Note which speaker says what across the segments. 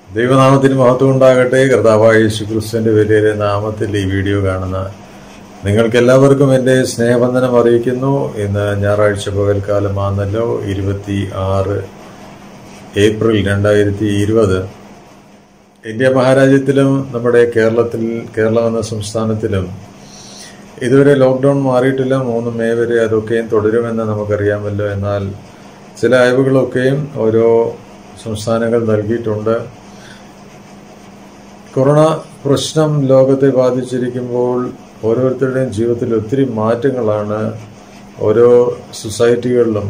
Speaker 1: ദൈവനാമത്തിന് മഹത്വം ഉണ്ടാകട്ടെ കർത്താവായ യേശു ക്രിസ്തുവിന്റെ വലിയ നാമത്തിൽ ഈ വീഡിയോ കാണുന്ന നിങ്ങൾക്ക് എല്ലാവർക്കും എൻ്റെ സ്നേഹബന്ധനം അറിയിക്കുന്നു ഇന്ന് ഞായറാഴ്ച പകൽക്കാലമാണല്ലോ ഇരുപത്തി ആറ് ഏപ്രിൽ രണ്ടായിരത്തി ഇരുപത് ഇന്ത്യ മഹാരാജ്യത്തിലും നമ്മുടെ കേരളത്തിൽ കേരളം എന്ന സംസ്ഥാനത്തിലും ഇതുവരെ ലോക്ക്ഡൗൺ മാറിയിട്ടില്ല മൂന്ന് മെയ് വരെ അതൊക്കെയും തുടരുമെന്ന് നമുക്കറിയാമല്ലോ എന്നാൽ ചില അയവുകളൊക്കെയും ഓരോ സംസ്ഥാനങ്ങൾ നൽകിയിട്ടുണ്ട് കൊറോണ പ്രശ്നം ലോകത്തെ ബാധിച്ചിരിക്കുമ്പോൾ ഓരോരുത്തരുടെയും ജീവിതത്തിൽ ഒത്തിരി മാറ്റങ്ങളാണ് ഓരോ സൊസൈറ്റികളിലും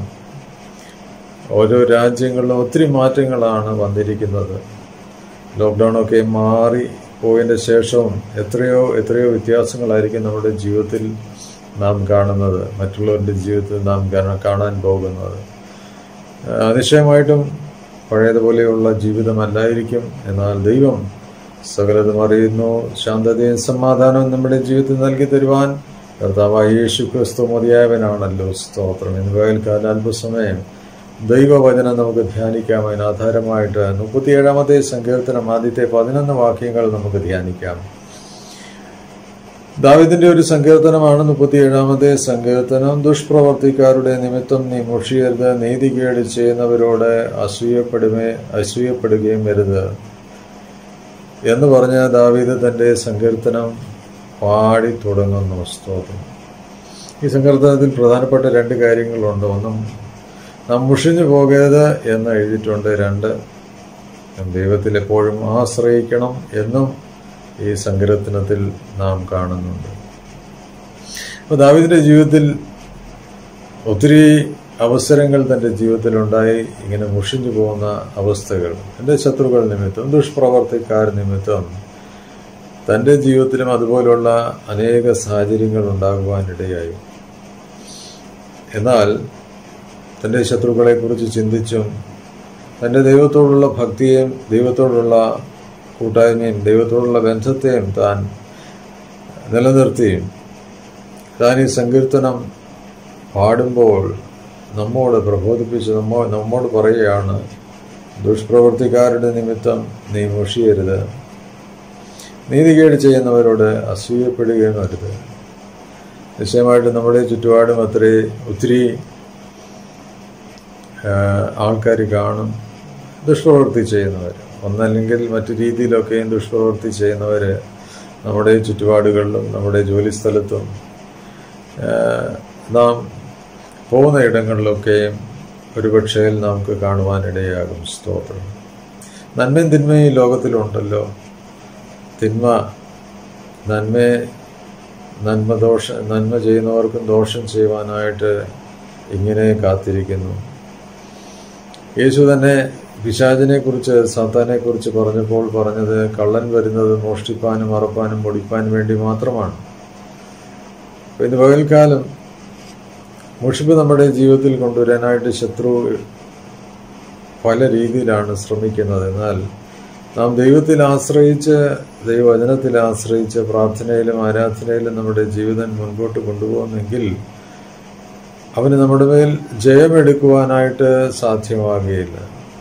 Speaker 1: ഓരോ രാജ്യങ്ങളിലും ഒത്തിരി മാറ്റങ്ങളാണ് വന്നിരിക്കുന്നത് ലോക്ക്ഡൗണൊക്കെ മാറി പോയതിൻ്റെ ശേഷവും എത്രയോ എത്രയോ വ്യത്യാസങ്ങളായിരിക്കും നമ്മുടെ ജീവിതത്തിൽ നാം കാണുന്നത് മറ്റുള്ളവരുടെ ജീവിതത്തിൽ നാം കാണാൻ- കാണാൻ പോകുന്നത് ആ, നിശ്ചയമായിട്ടും പഴയതുപോലെയുള്ള ജീവിതമല്ലായിരിക്കും എന്നാൽ ദൈവം സകലതും അറിയുന്നു ശാന്തതയും സമാധാനവും നമ്മുടെ ജീവിതത്തിൽ നൽകി തരുവാൻ കർത്താവായ യേശു ക്രിസ്തു മതിയായവനാണല്ലോ സ്തോത്രം ഇന്ന് പകൽക്കാല അല്പസമയം ദൈവവചനം നമുക്ക് ധ്യാനിക്കാം അതിന് ആധാരമായിട്ട് മുപ്പത്തിയേഴാമത്തെ സങ്കീർത്തനം ആദ്യത്തെ പതിനൊന്ന് വാക്യങ്ങൾ നമുക്ക് ധ്യാനിക്കാം ദാവിദിന്റെ ഒരു സങ്കീർത്തനമാണ് മുപ്പത്തിയേഴാമത്തെ സങ്കീർത്തനം ദുഷ്പ്രവർത്തിക്കാരുടെ നിമിത്തം നീ മുഷിയരുത് നീതികേട് ചെയ്യുന്നവരോട് അസൂയപ്പെടുമേ അസൂയപ്പെടുകയും വരുത് എന്ന് പറഞ്ഞ ദാവീദ് തന്റെ സങ്കീർത്തനം പാടി തുടങ്ങുന്നു സ്തോത്രം ഈ സങ്കീർത്തനത്തിൽ പ്രധാനപ്പെട്ട രണ്ട് കാര്യങ്ങളുണ്ട് ഒന്നും നാം മുഷിഞ്ഞു പോകരുത് എന്ന് എഴുതിയിട്ടുണ്ട് രണ്ട് ദൈവത്തിൽ എപ്പോഴും ആശ്രയിക്കണം എന്നും ഈ സങ്കീർത്തനത്തിൽ നാം കാണുന്നുണ്ട് അപ്പോൾ ദാവീദിന്റെ ജീവിതത്തിൽ ഒത്തിരി അവസരങ്ങൾ തൻ്റെ ജീവിതത്തിലുണ്ടായി ഇങ്ങനെ മുഷിഞ്ഞു പോകുന്ന അവസ്ഥകൾ എൻ്റെ ശത്രുക്കൾ നിമിത്തം ദുഷ്പ്രവർത്തിക്കാർ നിമിത്തം തൻ്റെ ജീവിതത്തിലും അതുപോലുള്ള അനേക സാഹചര്യങ്ങൾ ഉണ്ടാകുവാനിടയായി എന്നാൽ തൻ്റെ ശത്രുക്കളെക്കുറിച്ച് ചിന്തിച്ചും തൻ്റെ ദൈവത്തോടുള്ള ഭക്തിയെയും ദൈവത്തോടുള്ള കൂട്ടായ്മയും ദൈവത്തോടുള്ള ബന്ധത്തെയും താൻ നിലനിർത്തിയും താൻ ഈ സങ്കീർത്തനം പാടുമ്പോൾ നമ്മോട് പ്രബോധിപ്പിച്ച് നമ്മോ നമ്മോട് പറയുകയാണ് ദുഷ്പ്രവർത്തിക്കാരുടെ നിമിത്തം നീ മുഷിയരുത് നീതികേട് ചെയ്യുന്നവരോട് അസൂയപ്പെടുകയും അരുത് നിശ്ചയമായിട്ട് നമ്മുടെ ചുറ്റുപാടും അത്രേ ഒത്തിരി ആൾക്കാർ കാണും ദുഷ്പ്രവൃത്തി ചെയ്യുന്നവർ ഒന്നല്ലെങ്കിൽ മറ്റു രീതിയിലൊക്കെയും ദുഷ്പ്രവൃത്തി ചെയ്യുന്നവർ നമ്മുടെ ചുറ്റുപാടുകളിലും നമ്മുടെ ജോലിസ്ഥലത്തും ആ, നാം പോകുന്ന ഇടങ്ങളിലൊക്കെയും ഒരുപക്ഷേ നമുക്ക് കാണുവാനിടയാകും സ്തോത്രം നന്മയും തിന്മയും ഈ ലോകത്തിലുണ്ടല്ലോ തിന്മ നന്മയെ നന്മ ദോഷ നന്മ ചെയ്യുന്നവർക്കും ദോഷം ചെയ്യുവാനായിട്ട് ഇങ്ങനെ കാത്തിരിക്കുന്നു യേശു തന്നെ പിശാചിനെ കുറിച്ച് സാത്താനെ കുറിച്ച് പറഞ്ഞപ്പോൾ പറഞ്ഞത് കള്ളൻ വരുന്നത് മോഷ്ടിപ്പാനും അറപ്പാനും പൊടിപ്പാനും വേണ്ടി മാത്രമാണ് അപ്പൊ ഇന്ന് പകൽക്കാലം മുഷിപ്പ് നമ്മുടെ ജീവിതത്തിൽ കൊണ്ടുവരാനായിട്ട് ശത്രു പല രീതിയിലാണ് ശ്രമിക്കുന്നത് എന്നാൽ നാം ദൈവത്തിൽ ആശ്രയിച്ച് ദൈവവചനത്തിൽ ആശ്രയിച്ച് പ്രാർത്ഥനയിലും ആരാധനയിലും നമ്മുടെ ജീവിതം മുൻപോട്ട് കൊണ്ടുപോകുന്നെങ്കിൽ അവന് നമ്മുടെ മേൽ ജയമെടുക്കുവാനായിട്ട് സാധ്യമാകുകയില്ല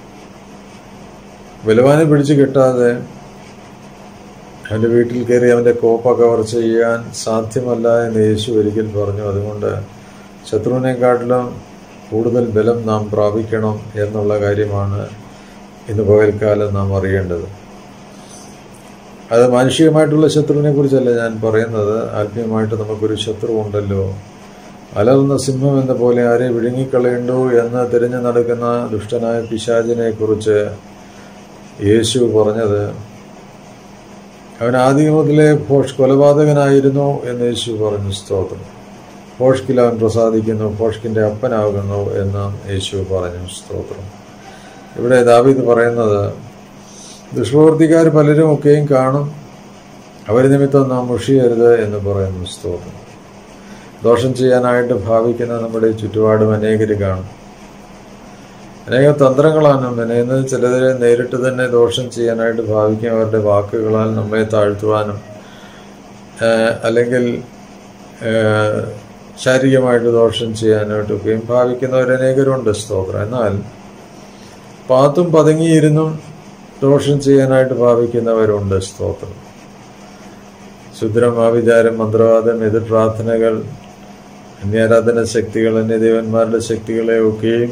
Speaker 1: ബലവാനെ പിടിച്ചു കിട്ടാതെ അവൻ്റെ വീട്ടിൽ കയറി അവൻ്റെ കോപ്പ കവർ ചെയ്യാൻ സാധ്യമല്ല എന്ന് യേശു ഒരിക്കൽ പറഞ്ഞു അതുകൊണ്ട് ശത്രുവിനെക്കാട്ടിലും കൂടുതൽ ബലം നാം പ്രാപിക്കണം എന്നുള്ള കാര്യമാണ് ഇന്ന് പകൽക്കാലം നാം അറിയേണ്ടത് അത് മാനുഷികമായിട്ടുള്ള ശത്രുവിനെ കുറിച്ചല്ല ഞാൻ പറയുന്നത് ആത്മീയമായിട്ട് നമുക്കൊരു ശത്രു ഉണ്ടല്ലോ അലർന്ന സിംഹം എന്ന പോലെ ആരെ വിഴുങ്ങിക്കളയണ്ടോ എന്ന് തിരഞ്ഞു നടക്കുന്ന ദുഷ്ടനായ പിശാചിനെ കുറിച്ച് യേശു പറഞ്ഞത് അവൻ ആദ്യം മുതലേ ഭോഷ് കൊലപാതകനായിരുന്നു എന്ന് യേശു പറഞ്ഞു സ്തോത്രം ഭോഷ്കിൽ അവൻ പ്രസാദിക്കുന്നു ഭോഷ്കിന്റെ അപ്പനാകുന്നു എന്ന് യേശു പറഞ്ഞു സ്തോത്രം ഇവിടെ ദാവീദ് പറയുന്നത് ദുഷ്പ്രവർത്തിക്കാർ പലരും ഒക്കെയും കാണും അവർ നിമിത്തം നാം മുഷിയരുത് എന്ന് പറയുന്നു സ്തോത്രം ദോഷം ചെയ്യാനായിട്ട് ഭാവിക്കുന്ന നമ്മുടെ ചുറ്റുപാടും അനേകർ കാണും അനേക തന്ത്രങ്ങളാണ് മെനയുന്നത് ചിലരെ നേരിട്ട് തന്നെ ദോഷം ചെയ്യാനായിട്ട് ഭാവിക്കും അവരുടെ വാക്കുകളാൽ നമ്മെ താഴ്ത്തുവാനും ആഹ് അല്ലെങ്കിൽ ആഹ് ശാരീരികമായിട്ട് ദോഷം ചെയ്യാനായിട്ടൊക്കെയും ഭാവിക്കുന്നവർ അനേകരുണ്ട് സ്തോത്രം എന്നാൽ പാത്തും പതുങ്ങിയിരുന്നും ദോഷം ചെയ്യാനായിട്ട് ഭാവിക്കുന്നവരുണ്ട് സ്തോത്രം ശുദ്രം ആവിചാരം മന്ത്രവാദം എതിർ പ്രാർത്ഥനകൾ അന്യാരാധന ശക്തികൾ അന്യദേവന്മാരുടെ ശക്തികളെ ഒക്കെയും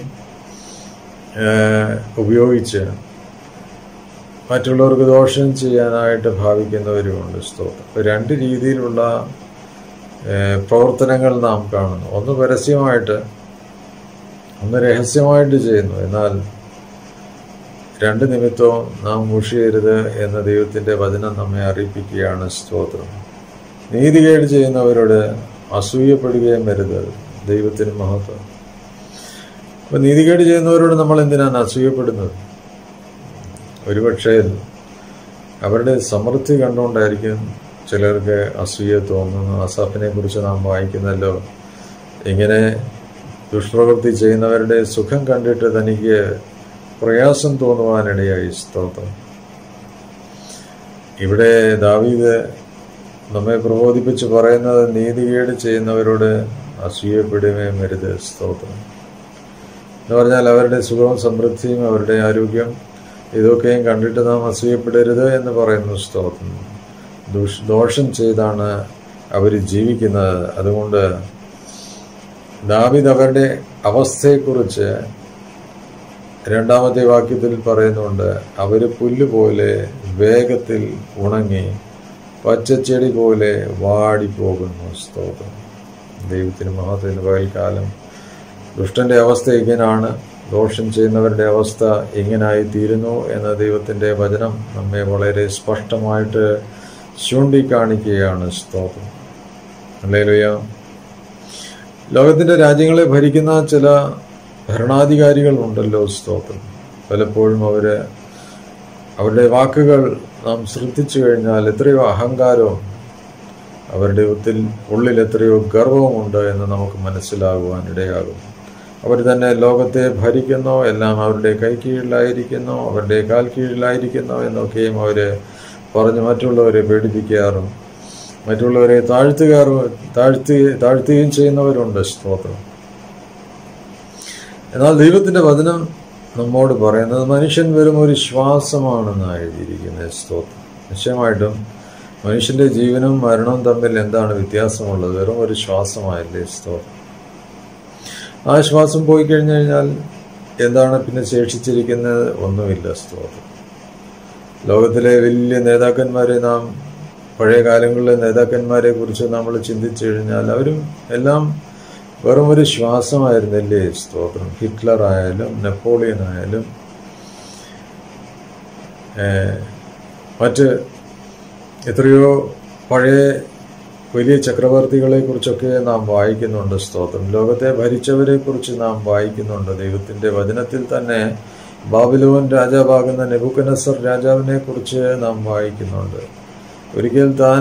Speaker 1: ഉപയോഗിച്ച് മറ്റുള്ളവർക്ക് ദോഷം ചെയ്യാനായിട്ട് ഭാവിക്കുന്നവരുമുണ്ട് സ്തോത്രം അപ്പോൾ രണ്ട് രീതിയിലുള്ള പ്രവർത്തനങ്ങൾ നാം കാണുന്നു ഒന്ന് പരസ്യമായിട്ട് ഒന്ന് രഹസ്യമായിട്ട് ചെയ്യുന്നു എന്നാൽ രണ്ട് നിമിത്തവും നാം മുഷിയരുത് എന്ന ദൈവത്തിൻ്റെ വചനം നമ്മെ അറിയിപ്പിക്കുകയാണ് സ്തോത്രം നീതികേട് ചെയ്യുന്നവരോട് അസൂയപ്പെടുകയും വരുത് ദൈവത്തിന് മഹത്വം അപ്പൊ നീതികേട് ചെയ്യുന്നവരോട് നമ്മൾ എന്തിനാണ് അസൂയപ്പെടുന്നത് ഒരുപക്ഷേ അവരുടെ സമൃദ്ധി കണ്ടുകൊണ്ടായിരിക്കും ചിലർക്ക് അസൂയ തോന്നുന്നു അസാഫിനെ കുറിച്ച് നാം വായിക്കുന്നല്ലോ ഇങ്ങനെ ദുഷ്പ്രവൃത്തി ചെയ്യുന്നവരുടെ സുഖം കണ്ടിട്ട് തനിക്ക് പ്രയാസം തോന്നുവാനിടയായി സ്തോത്രം ഇവിടെ ദാവീദ് നമ്മെ പ്രബോധിപ്പിച്ച് പറയുന്നത് നീതികേട് ചെയ്യുന്നവരോട് അസൂയപ്പെടുകയും വരുത് സ്തോത്രം എന്ന് പറഞ്ഞാൽ അവരുടെ സുഖവും സമൃദ്ധിയും അവരുടെ ആരോഗ്യം ഇതൊക്കെയും കണ്ടിട്ട് നാം അസൂയപ്പെടരുത് എന്ന് പറയുന്നു സ്തോത്രം ദുഷ് ദോഷം ചെയ്താണ് അവർ ജീവിക്കുന്നത് അതുകൊണ്ട് ദാവിദ് അവരുടെ അവസ്ഥയെക്കുറിച്ച് രണ്ടാമത്തെ വാക്യത്തിൽ പറയുന്നുണ്ട് അവർ പുല്ലുപോലെ വേഗത്തിൽ ഉണങ്ങി പച്ചച്ചെടി പോലെ വാടിപ്പോകുന്നു സ്തോത്രം ദൈവത്തിന് മഹത്വത്തിന് പകൽക്കാലം ദുഷ്ടന്റെ അവസ്ഥ ഇങ്ങനാണ് ദോഷം ചെയ്യുന്നവരുടെ അവസ്ഥ ഇങ്ങനായി തീരുന്നു എന്ന ദൈവത്തിൻ്റെ വചനം നമ്മെ വളരെ സ്പഷ്ടമായിട്ട് ചൂണ്ടിക്കാണിക്കുകയാണ് സ്തോത്രം അല്ലേലുയ ലോകത്തിൻ്റെ രാജ്യങ്ങളെ ഭരിക്കുന്ന ചില ഭരണാധികാരികൾ ഉണ്ടല്ലോ സ്തോത്രം പലപ്പോഴും അവർ അവരുടെ വാക്കുകൾ നാം ശ്രദ്ധിച്ചു കഴിഞ്ഞാൽ എത്രയോ അഹങ്കാരവും അവരുടെ ഉത്തിൽ ഉള്ളിൽ എത്രയോ ഗർവമുണ്ട് എന്ന് നമുക്ക് മനസ്സിലാകുവാൻ ഇടയാകും അവർ തന്നെ ലോകത്തെ ഭരിക്കുന്നു എല്ലാം അവരുടെ കൈക്കീഴിലായിരിക്കുന്നു അവരുടെ കാൽ കീഴിലായിരിക്കുന്നു എന്നൊക്കെയും അവർ പറഞ്ഞ് മറ്റുള്ളവരെ പേടിപ്പിക്കാറും മറ്റുള്ളവരെ താഴ്ത്തുകാറും താഴ്ത്തി താഴ്ത്തുകയും ചെയ്യുന്നവരുണ്ട് സ്തോത്രം എന്നാൽ ദൈവത്തിന്റെ വചനം നമ്മോട് പറയുന്നത് മനുഷ്യൻ വെറും ഒരു ശ്വാസമാണെന്ന് എഴുതിയിരിക്കുന്നത് സ്തോത്രം നിശ്ചയമായിട്ടും മനുഷ്യന്റെ ജീവനും മരണവും തമ്മിൽ എന്താണ് വ്യത്യാസമുള്ളത് വെറും ഒരു ശ്വാസമായല്ലേ സ്തോത്രം ആ ശ്വാസം പോയി കഴിഞ്ഞു കഴിഞ്ഞാൽ എന്താണ് പിന്നെ ശേഷിച്ചിരിക്കുന്നത് ഒന്നുമില്ല സ്തോത്രം ലോകത്തിലെ വലിയ നേതാക്കന്മാരെ നാം പഴയ കാലങ്ങളിലെ നേതാക്കന്മാരെ കുറിച്ച് നമ്മൾ ചിന്തിച്ചു കഴിഞ്ഞാൽ അവരും എല്ലാം വെറും ഒരു ശ്വാസമായിരുന്നല്ലേ സ്തോത്രം ഹിറ്റ്ലർ ആയാലും നെപ്പോളിയൻ ആയാലും മറ്റ് എത്രയോ പഴയ വലിയ ചക്രവർത്തികളെ കുറിച്ചൊക്കെ നാം വായിക്കുന്നുണ്ട് സ്തോത്രം ലോകത്തെ ഭരിച്ചവരെ കുറിച്ച് നാം വായിക്കുന്നുണ്ട് ദൈവത്തിന്റെ വചനത്തിൽ തന്നെ ബാബിലോൻ രാജാവാകുന്ന നെബുക്കനസർ രാജാവിനെ കുറിച്ച് നാം വായിക്കുന്നുണ്ട് ഒരിക്കൽ താൻ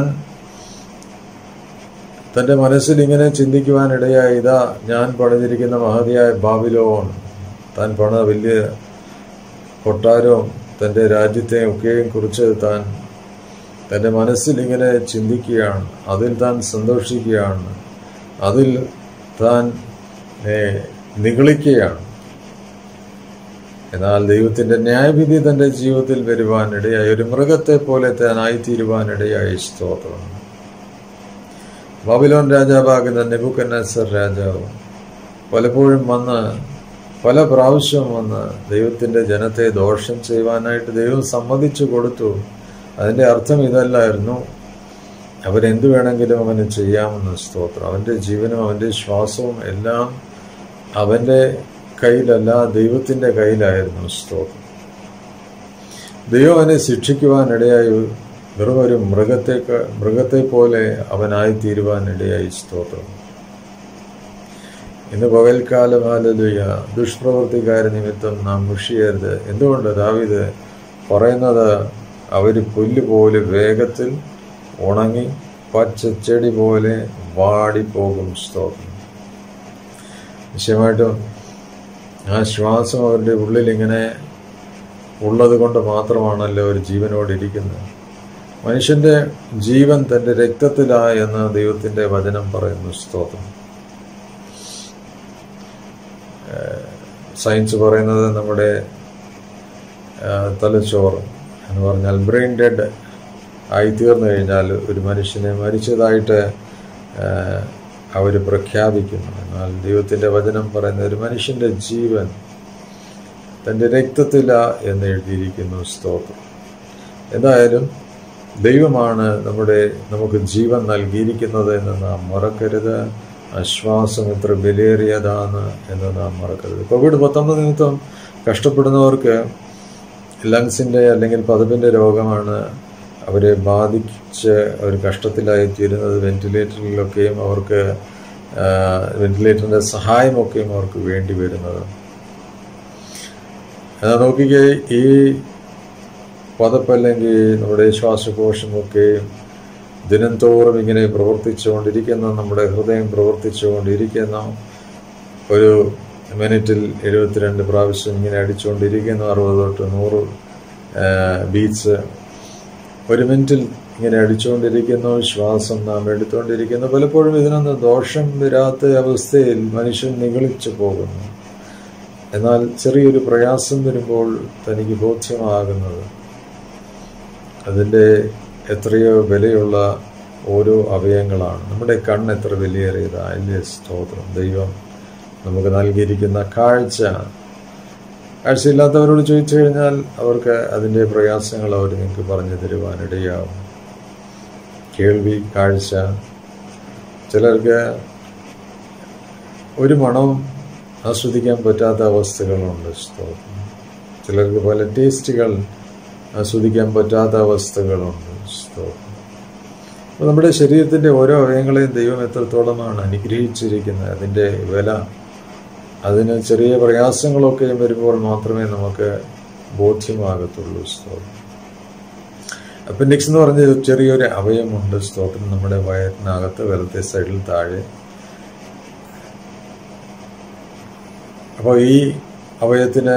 Speaker 1: തന്റെ മനസ്സിൽ ഇങ്ങനെ ചിന്തിക്കുവാനിടയായ ഇതാ ഞാൻ പണിതിരിക്കുന്ന മഹതിയായ ബാബിലോൺ താൻ പണ വലിയ കൊട്ടാരവും തൻ്റെ രാജ്യത്തെ ഒക്കെയും കുറിച്ച് താൻ തൻ്റെ മനസ്സിൽ ഇങ്ങനെ ചിന്തിക്കുകയാണ് അതിൽ താൻ സന്തോഷിക്കുകയാണ് അതിൽ താൻ നിഗളിക്കുകയാണ് എന്നാൽ ദൈവത്തിന്റെ ന്യായവിധി തന്റെ ജീവിതത്തിൽ വരുവാനിടയായി ഒരു മൃഗത്തെ പോലെ താൻ ആയിത്തീരുവാനിടയായി സ്തോത്രം ബാബിലോൺ രാജാവാകുന്ന നെബുക്കന്നസർ രാജാവ് പലപ്പോഴും വന്ന് പല പ്രാവശ്യം വന്ന് ദൈവത്തിന്റെ ജനത്തെ ദോഷം ചെയ്യുവാനായിട്ട് ദൈവം സമ്മതിച്ചു കൊടുത്തു അതിന്റെ അർത്ഥം ഇതല്ലായിരുന്നു അവരെന്ത് വേണമെങ്കിലും അവന് ചെയ്യാമെന്ന് സ്തോത്രം അവന്റെ ജീവനും അവന്റെ ശ്വാസവും എല്ലാം അവന്റെ കയ്യിലല്ല ദൈവത്തിന്റെ കയ്യിലായിരുന്നു സ്തോത്രം ദൈവം അവനെ ശിക്ഷിക്കുവാനിടയായി വെറും ഒരു മൃഗത്തെ മൃഗത്തെ പോലെ അവനായി തീരുവാനിടയായി സ്തോത്രം ഇന്ന് പകൽക്കാലം ഹാലലുയ ദുഷ്പ്രവൃത്തിക്കാര നിമിത്തം നാം മുഷിയരുത് എന്തുകൊണ്ട് ദാവിത് പറയുന്നത് അവർ പുല്ല് പോലെ വേഗത്തിൽ ഉണങ്ങി പച്ചച്ചെടി പോലെ വാടിപ്പോകും സ്തോത്രം നിശ്ചയമായിട്ടും ആ ശ്വാസം അവരുടെ ഉള്ളിൽ ഇങ്ങനെ ഉള്ളത് കൊണ്ട് മാത്രമാണല്ലോ ഒരു ജീവനോടിരിക്കുന്നത് മനുഷ്യന്റെ ജീവൻ തന്റെ രക്തത്തിലാ എന്ന് ദൈവത്തിന്റെ വചനം പറയുന്നു സ്തോത്രം സയൻസ് പറയുന്നത് നമ്മുടെ തലച്ചോറ് എന്ന് പറഞ്ഞാൽ ബ്രെയിൻ ഡെഡ് ആയി തീർന്നു കഴിഞ്ഞാൽ ഒരു മനുഷ്യനെ മരിച്ചതായിട്ട് അവർ പ്രഖ്യാപിക്കുന്നു എന്നാൽ ദൈവത്തിൻ്റെ വചനം പറയുന്ന ഒരു മനുഷ്യൻ്റെ ജീവൻ തൻ്റെ രക്തത്തില എന്ന് എഴുതിയിരിക്കുന്നു സ്തോത്രം എന്തായാലും ദൈവമാണ് നമ്മുടെ നമുക്ക് ജീവൻ നൽകിയിരിക്കുന്നത് എന്ന് നാം മറക്കരുത് ആശ്വാസം എത്ര വിലയേറിയതാണ് എന്ന് നാം മറക്കരുത് കോവിഡ് പത്തൊമ്പത് നിമിത്തം കഷ്ടപ്പെടുന്നവർക്ക് ലങ്സിൻ്റെ അല്ലെങ്കിൽ പതിപ്പിൻ്റെ രോഗമാണ് അവരെ ബാധിച്ച് അവർ കഷ്ടത്തിലായി തീരുന്നത് വെന്റിലേറ്ററിലൊക്കെയും അവർക്ക് വെന്റിലേറ്ററിൻ്റെ സഹായമൊക്കെയും അവർക്ക് വേണ്ടി വരുന്നത് എന്നാൽ നോക്കിക്കേ ഈ പതപ്പല്ലെങ്കിൽ നമ്മുടെ ശ്വാസകോശമൊക്കെ ദിനം തോറും ഇങ്ങനെ പ്രവർത്തിച്ചുകൊണ്ടിരിക്കുന്ന നമ്മുടെ ഹൃദയം പ്രവർത്തിച്ചുകൊണ്ടിരിക്കുന്ന ഒരു മിനിറ്റിൽ എഴുപത്തിരണ്ട് പ്രാവശ്യം ഇങ്ങനെ അടിച്ചുകൊണ്ടിരിക്കുന്നു അറുപത് തൊട്ട് നൂറ് ബീറ്റ്സ് ഒരു മിനിറ്റിൽ ഇങ്ങനെ അടിച്ചുകൊണ്ടിരിക്കുന്നു ശ്വാസം നാം എടുത്തുകൊണ്ടിരിക്കുന്നു പലപ്പോഴും ഇതിനൊന്നും ദോഷം വരാത്ത അവസ്ഥയിൽ മനുഷ്യൻ നിഗളിച്ചു പോകുന്നു എന്നാൽ ചെറിയൊരു പ്രയാസം വരുമ്പോൾ തനിക്ക് ബോധ്യമാകുന്നത് അതിൻ്റെ എത്രയോ വിലയുള്ള ഓരോ അവയവങ്ങളാണ് നമ്മുടെ കണ്ണ് എത്ര വിലയേറിയതായ സ്തോത്രം ദൈവം നമുക്ക് നൽകിയിരിക്കുന്ന കാഴ്ച കാഴ്ചയില്ലാത്തവരോട് ചോദിച്ചു കഴിഞ്ഞാൽ അവർക്ക് അതിൻ്റെ പ്രയാസങ്ങൾ അവർ നിങ്ങൾക്ക് പറഞ്ഞു തരുവാനിടയാവും കേൾവി കാഴ്ച ചിലർക്ക് ഒരു മണവും ആസ്വദിക്കാൻ പറ്റാത്ത അവസ്ഥകളുണ്ട് സ്തോത്രം ചിലർക്ക് പല ടേസ്റ്റുകൾ ആസ്വദിക്കാൻ പറ്റാത്ത അവസ്ഥകളുണ്ട് സ്തോത്രം അപ്പോൾ നമ്മുടെ ശരീരത്തിൻ്റെ ഓരോ അവയവങ്ങളെയും ദൈവം എത്രത്തോളമാണ് അനുഗ്രഹിച്ചിരിക്കുന്നത് അതിൻ്റെ വില അതിന് ചെറിയ പ്രയാസങ്ങളൊക്കെ വരുമ്പോൾ മാത്രമേ നമുക്ക് ബോധ്യമാകത്തുള്ളൂ സ്തോത്രം അപ്പൻഡിക്സ് എന്ന് പറഞ്ഞ ചെറിയൊരു അവയവമുണ്ട് സ്തോത്രം നമ്മുടെ വയറ്റിനകത്ത് വലത്തെ സൈഡിൽ താഴെ അപ്പോൾ ഈ അവയവത്തിന്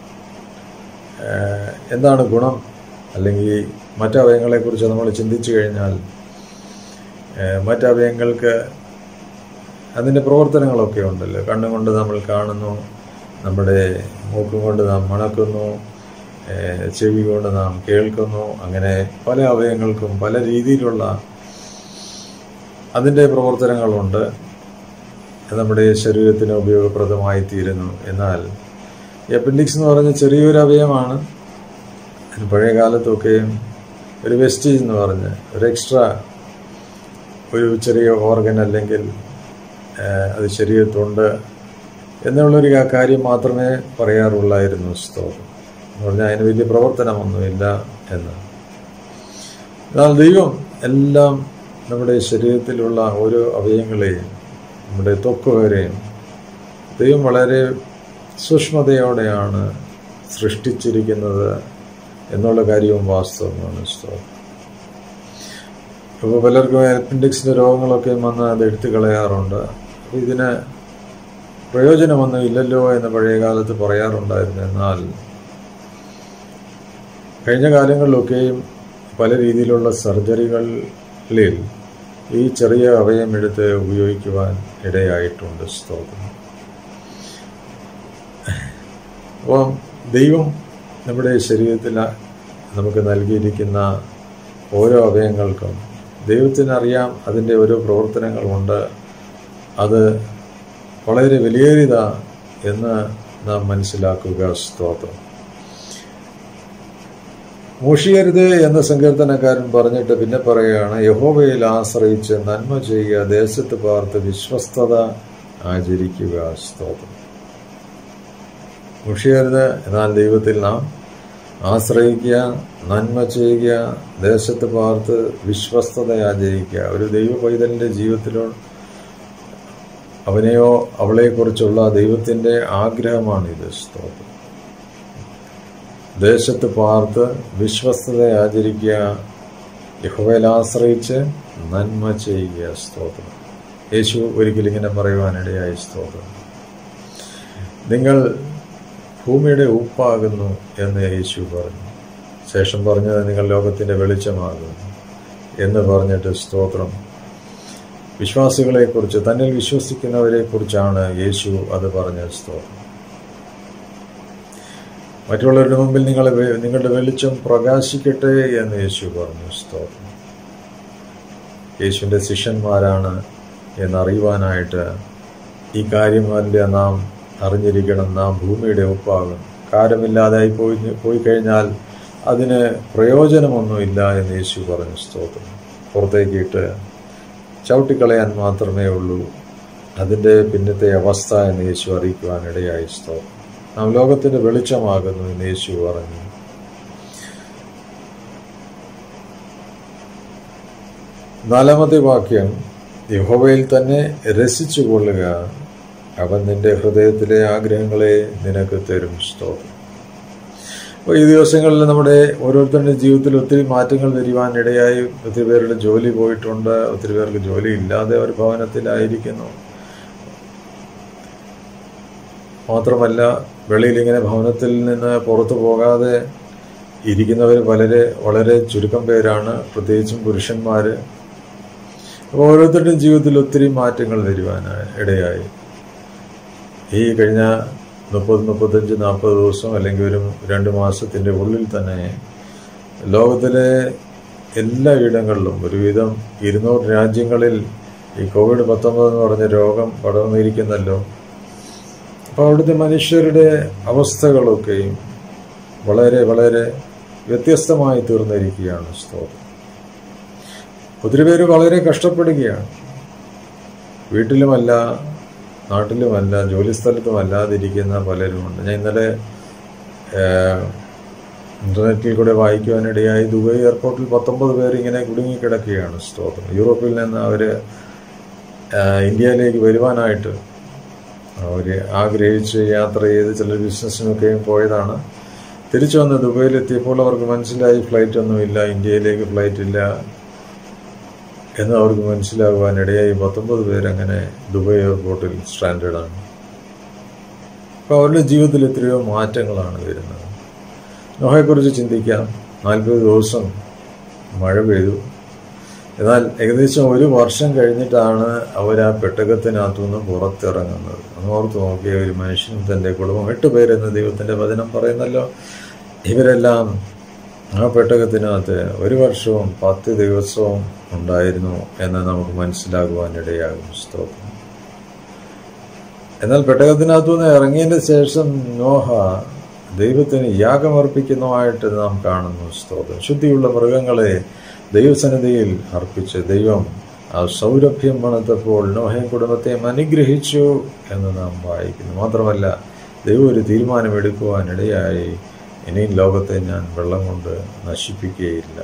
Speaker 1: എന്താണ് ഗുണം അല്ലെങ്കിൽ മറ്റവയവങ്ങളെക്കുറിച്ച് നമ്മൾ ചിന്തിച്ചു കഴിഞ്ഞാൽ മറ്റവയവങ്ങൾക്ക് അതിൻ്റെ പ്രവർത്തനങ്ങളൊക്കെ ഉണ്ടല്ലോ കണ്ണുകൊണ്ട് നമ്മൾ കാണുന്നു നമ്മുടെ മൂക്കും കൊണ്ട് നാം മണക്കുന്നു ചെവി കൊണ്ട് നാം കേൾക്കുന്നു അങ്ങനെ പല അവയവങ്ങൾക്കും പല രീതിയിലുള്ള അതിൻ്റെ പ്രവർത്തനങ്ങളുണ്ട് നമ്മുടെ ശരീരത്തിന് ഉപയോഗപ്രദമായി തീരുന്നു എന്നാൽ ഈ അപ്പൻഡിക്സ് എന്ന് പറഞ്ഞ ചെറിയൊരു അവയവമാണ് പഴയ കാലത്തൊക്കെയും ഒരു വെസ്റ്റേജ് എന്ന് പറഞ്ഞ് ഒരു എക്സ്ട്രാ ഒരു ചെറിയ ഓർഗൻ അല്ലെങ്കിൽ അത് ശരീരത്തുണ്ട് എന്നുള്ളൊരു കാര്യം മാത്രമേ പറയാറുള്ളായിരുന്നു സ്തോത്രം എന്ന് പറഞ്ഞാൽ അതിന് വലിയ പ്രവർത്തനമൊന്നുമില്ല എന്ന് എന്നാൽ ദൈവം എല്ലാം നമ്മുടെ ശരീരത്തിലുള്ള ഓരോ അവയവങ്ങളെയും നമ്മുടെ ത്വക്ക് വരെയും ദൈവം വളരെ സൂക്ഷ്മതയോടെയാണ് സൃഷ്ടിച്ചിരിക്കുന്നത് എന്നുള്ള കാര്യവും വാസ്തവമാണ് സ്തോത്രം ഇപ്പോൾ പലർക്കും അപ്പൻഡിക്സിൻ്റെ രോഗങ്ങളൊക്കെ വന്ന് അത് എടുത്തു കളയാറുണ്ട് അപ്പോൾ ഇതിന് പ്രയോജനമൊന്നും ഇല്ലല്ലോ എന്ന് പഴയ കാലത്ത് പറയാറുണ്ടായിരുന്നു എന്നാൽ കഴിഞ്ഞ കാലങ്ങളിലൊക്കെയും പല രീതിയിലുള്ള സർജറികളിൽ ഈ ചെറിയ അവയം എടുത്ത് ഉപയോഗിക്കുവാൻ ഇടയായിട്ടുണ്ട് സ്തോത്രം അപ്പോൾ ദൈവം നമ്മുടെ ശരീരത്തിൽ നമുക്ക് നൽകിയിരിക്കുന്ന ഓരോ അവയവങ്ങൾക്കും ദൈവത്തിനറിയാം അതിൻ്റെ ഓരോ പ്രവർത്തനങ്ങളുണ്ട് അത് വളരെ വിലയേറിയതാ എന്ന് നാം മനസ്സിലാക്കുക സ്തോത്രം മൂഷിയരുത് എന്ന സങ്കീർത്തനക്കാരൻ പറഞ്ഞിട്ട് പിന്നെ പറയുകയാണ് യഹോവയിൽ ആശ്രയിച്ച് നന്മ ചെയ്യുക ദേശത്ത് പാർത്ത് വിശ്വസ്തത ആചരിക്കുക സ്തോത്രം മുഷിയരുത് എന്നാൽ ദൈവത്തിൽ നാം ആശ്രയിക്കുക നന്മ ചെയ്യുക ദേശത്ത് പാർത്ത് വിശ്വസ്തത ആചരിക്കുക ഒരു ദൈവ പൈതലിൻ്റെ ജീവിതത്തിലോ അവനെയോ അവളെക്കുറിച്ചുള്ള ദൈവത്തിൻ്റെ ആഗ്രഹമാണിത് സ്തോത്രം ദേശത്ത് പാർത്ത് വിശ്വസ്തത ആചരിക്കുക യഹോവയിൽ ആശ്രയിച്ച് നന്മ ചെയ്യുക സ്തോത്രം യേശു ഒരിക്കലും ഇങ്ങനെ പറയുവാനിടയായി സ്തോത്രം നിങ്ങൾ ഭൂമിയുടെ ഉപ്പാകുന്നു എന്ന് യേശു പറഞ്ഞു ശേഷം പറഞ്ഞത് നിങ്ങൾ ലോകത്തിൻ്റെ വെളിച്ചമാകുന്നു എന്ന് പറഞ്ഞിട്ട് സ്തോത്രം വിശ്വാസികളെക്കുറിച്ച് തന്നിൽ വിശ്വസിക്കുന്നവരെ കുറിച്ചാണ് യേശു അത് പറഞ്ഞ സ്തോത്രം മറ്റുള്ളവരുടെ മുമ്പിൽ നിങ്ങളെ വെ- നിങ്ങളുടെ വെളിച്ചം പ്രകാശിക്കട്ടെ എന്ന് യേശു പറഞ്ഞു സ്തോത്രം യേശുവിൻ്റെ ശിഷ്യന്മാരാണ് എന്നറിയുവാനായിട്ട് ഈ കാര്യമല്ല നാം അറിഞ്ഞിരിക്കണം നാം ഭൂമിയുടെ ഒപ്പാകും കാരമില്ലാതായി പോയി പോയി കഴിഞ്ഞാൽ അതിന് പ്രയോജനമൊന്നുമില്ല എന്ന് യേശു പറഞ്ഞു സ്തോത്രം പുറത്തേക്കിട്ട് ചവിട്ടിക്കളയാൻ മാത്രമേ ഉള്ളൂ അതിൻ്റെ പിന്നത്തെ അവസ്ഥ എന്ന് യേശു അറിയിക്കുവാൻ ഇടയായി സ്തോത്രം നാം ലോകത്തിന്റെ വെളിച്ചമാകുന്നു എന്ന് യേശു പറഞ്ഞു നാലാമത്തെ വാക്യം യഹോവയിൽ തന്നെ രസിച്ചു കൊള്ളുക അവൻ നിന്റെ ഹൃദയത്തിലെ ആഗ്രഹങ്ങളെ നിനക്ക് തരും സ്തോത്രം അപ്പോൾ ഈ ദിവസങ്ങളിൽ നമ്മുടെ ഓരോരുത്തരുടെ ജീവിതത്തിൽ ഒത്തിരി മാറ്റങ്ങൾ വരുവാൻ ഇടയായി ഒത്തിരി പേരുടെ ജോലി പോയിട്ടുണ്ട് ഒത്തിരി പേർക്ക് ജോലി ഇല്ലാതെ ഒരു ഭവനത്തിലായിരിക്കുന്നു മാത്രമല്ല വെളിയിൽ ഇങ്ങനെ ഭവനത്തിൽ നിന്ന് പുറത്തു പോകാതെ ഇരിക്കുന്നവർ വളരെ വളരെ ചുരുക്കം പേരാണ് പ്രത്യേകിച്ചും പുരുഷന്മാർ അപ്പോൾ ഓരോരുത്തരുടെയും ജീവിതത്തിൽ ഒത്തിരി മാറ്റങ്ങൾ വരുവാനായി ഇടയായി ഈ കഴിഞ്ഞ മുപ്പത് മുപ്പത്തഞ്ച് നാൽപ്പത് ദിവസം അല്ലെങ്കിൽ ഒരു രണ്ട് മാസത്തിൻ്റെ ഉള്ളിൽ തന്നെ ലോകത്തിലെ എല്ലാ ഇടങ്ങളിലും ഒരുവിധം ഇരുന്നൂറ് രാജ്യങ്ങളിൽ ഈ കോവിഡ് പത്തൊമ്പത് എന്ന് പറഞ്ഞ രോഗം പടർന്നിരിക്കുന്നല്ലോ അപ്പോൾ അവിടുത്തെ മനുഷ്യരുടെ അവസ്ഥകളൊക്കെയും വളരെ വളരെ വ്യത്യസ്തമായി തീർന്നിരിക്കുകയാണ് സ്തോത്രം ഒത്തിരി പേര് വളരെ കഷ്ടപ്പെടുകയാണ് വീട്ടിലുമല്ല നാട്ടിലുമല്ല ജോലിസ്ഥലത്തും അല്ലാതിരിക്കുന്ന പലരുമുണ്ട് ഞാൻ ഇന്നലെ ഏഹ്, ഇന്റർനെറ്റിൽ കൂടെ വായിക്കുവാനിടയായി ദുബൈ എയർപോർട്ടിൽ പത്തൊമ്പത് പേർ ഇങ്ങനെ കുടുങ്ങിക്കിടക്കുകയാണ് സ്തോത്രം യൂറോപ്പിൽ നിന്ന് അവർ ഇന്ത്യയിലേക്ക് വരുവാനായിട്ട് അവർ ആഗ്രഹിച്ച് യാത്ര ചെയ്ത് ചില ബിസിനസ്സിനൊക്കെയും പോയതാണ് തിരിച്ചു വന്ന് ദുബൈയിലെത്തിയപ്പോൾ അവർക്ക് മനസ്സിലായി ഫ്ലൈറ്റ് ഒന്നുമില്ല ഇന്ത്യയിലേക്ക് ഫ്ലൈറ്റ് ഇല്ല എന്ന് അവർക്ക് മനസ്സിലാകുവാനിടയായി പത്തൊമ്പത് പേരങ്ങനെ ദുബൈ എയർപോർട്ടിൽ സ്റ്റാൻഡേർഡ് ആണ് അപ്പോൾ അവരുടെ ജീവിതത്തിൽ എത്രയോ മാറ്റങ്ങളാണ് വരുന്നത് നോഹയെക്കുറിച്ച് ചിന്തിക്കാം നാൽപ്പത് ദിവസം മഴ പെയ്തു എന്നാൽ ഏകദേശം ഒരു വർഷം കഴിഞ്ഞിട്ടാണ് അവർ ആ പെട്ടകത്തിനകത്തു നിന്ന് പുറത്തിറങ്ങുന്നത് ഒന്ന് ഓർത്ത് നോക്കിയ ഒരു മനുഷ്യനും തൻ്റെ കുടുംബം എട്ട് പേരെന്ന് ദൈവത്തിൻ്റെ വചനം പറയുന്നല്ലോ ഇവരെല്ലാം ആ പെട്ടകത്തിനകത്ത് ഒരു വർഷവും പത്ത് ദിവസവും ഉണ്ടായിരുന്നു എന്ന് നമുക്ക് മനസ്സിലാകുവാനിടയാകും സ്തോത്രം എന്നാൽ പെട്ടകത്തിനകത്തു നിന്ന് ഇറങ്ങിയതിന്റെ ശേഷം നോഹ ദൈവത്തിന് യാഗമർപ്പിക്കുന്നതായിട്ട് നാം കാണുന്നു സ്തോത്രം ശുദ്ധിയുള്ള മൃഗങ്ങളെ ദൈവസന്നിധിയിൽ അർപ്പിച്ച് ദൈവം ആ സൗരഭ്യം മണത്തപ്പോൾ നോഹയും കുടുംബത്തെയും അനുഗ്രഹിച്ചു എന്ന് നാം വായിക്കുന്നു മാത്രമല്ല ദൈവം ഒരു തീരുമാനമെടുക്കുവാനിടയായി ഇനിയും ലോകത്തെ ഞാൻ വെള്ളം കൊണ്ട് നശിപ്പിക്കുകയില്ല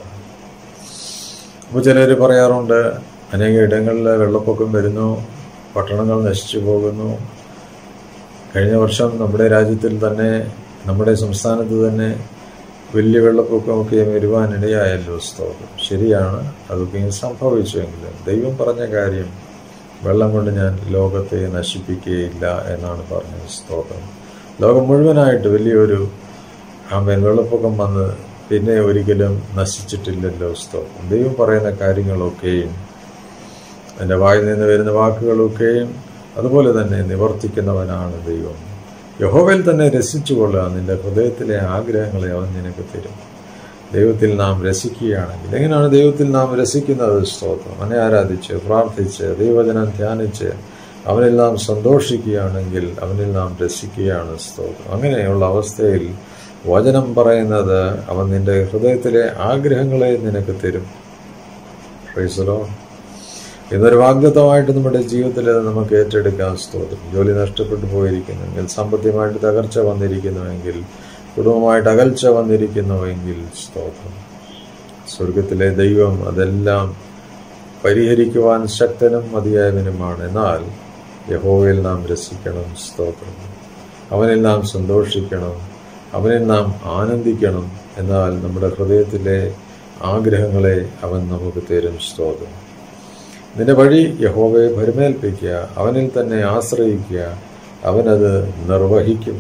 Speaker 1: അപ്പോൾ ചിലർ പറയാറുണ്ട് അനേക ഇടങ്ങളിൽ വെള്ളപ്പൊക്കം വരുന്നു പട്ടണങ്ങൾ നശിച്ചു പോകുന്നു കഴിഞ്ഞ വർഷം നമ്മുടെ രാജ്യത്തിൽ തന്നെ നമ്മുടെ സംസ്ഥാനത്ത് തന്നെ വലിയ വെള്ളപ്പൊക്കമൊക്കെ വരുവാനിടയായല്ലോ സ്തോത്രം ശരിയാണ് അതൊക്കെ സംഭവിച്ചുവെങ്കിലും ദൈവം പറഞ്ഞ കാര്യം വെള്ളം കൊണ്ട് ഞാൻ ലോകത്തെ നശിപ്പിക്കുകയില്ല എന്നാണ് പറഞ്ഞത് സ്തോത്രം ലോകം മുഴുവനായിട്ട് വലിയൊരു ആമേൻ വെള്ളപ്പൊക്കം വന്ന് പിന്നെ ഒരിക്കലും നശിച്ചിട്ടില്ലല്ലോ സ്തോത്രം ദൈവം പറയുന്ന കാര്യങ്ങളൊക്കെയും എൻ്റെ വായിൽ നിന്ന് വരുന്ന വാക്കുകളൊക്കെയും അതുപോലെ തന്നെ നിവർത്തിക്കുന്നവനാണ് ദൈവം യഹോവയിൽ തന്നെ രസിച്ചുകൊള്ളുക നിന്റെ ഹൃദയത്തിലെ ആഗ്രഹങ്ങളെ അവൻ നിനക്ക് തരും ദൈവത്തിൽ നാം രസിക്കുകയാണെങ്കിൽ എങ്ങനെയാണ് ദൈവത്തിൽ നാം രസിക്കുന്നത് സ്തോത്രം അവനെ ആരാധിച്ച് പ്രാർത്ഥിച്ച് ദൈവവചനം ധ്യാനിച്ച് അവനിൽ നാം സന്തോഷിക്കുകയാണെങ്കിൽ അവനിൽ നാം രസിക്കുകയാണ് സ്തോത്രം അങ്ങനെയുള്ള അവസ്ഥയിൽ വചനം പറയുന്നത് അവൻ നിന്റെ ഹൃദയത്തിലെ ആഗ്രഹങ്ങളെ നിനക്ക് തരും പ്രൈസലോ ഇതൊരു വാഗ്ദത്തമായിട്ട് നമ്മുടെ ജീവിതത്തിൽ അത് നമുക്ക് ഏറ്റെടുക്കാൻ സ്തോത്രം ജോലി നഷ്ടപ്പെട്ടു പോയിരിക്കുന്നുവെങ്കിൽ സാമ്പത്തികമായിട്ട് തകർച്ച വന്നിരിക്കുന്നുവെങ്കിൽ കുടുംബമായിട്ട് അകൽച്ച വന്നിരിക്കുന്നുവെങ്കിൽ സ്തോത്രം സ്വർഗത്തിലെ ദൈവം അതെല്ലാം പരിഹരിക്കുവാൻ ശക്തനും മതിയായവനുമാണ് എന്നാൽ യഹോവയിൽ നാം രസിക്കണം സ്തോത്രം അവനിൽ നാം സന്തോഷിക്കണം അവനിൽ നാം ആനന്ദിക്കണം എന്നാൽ നമ്മുടെ ഹൃദയത്തിലെ ആഗ്രഹങ്ങളെ അവൻ നമുക്ക് തരും സ്തോത്രം നിന്റെ വഴി യഹോവയെ ഭരമേൽപ്പിക്കുക അവനിൽ തന്നെ ആശ്രയിക്കുക അവനത് നിർവഹിക്കും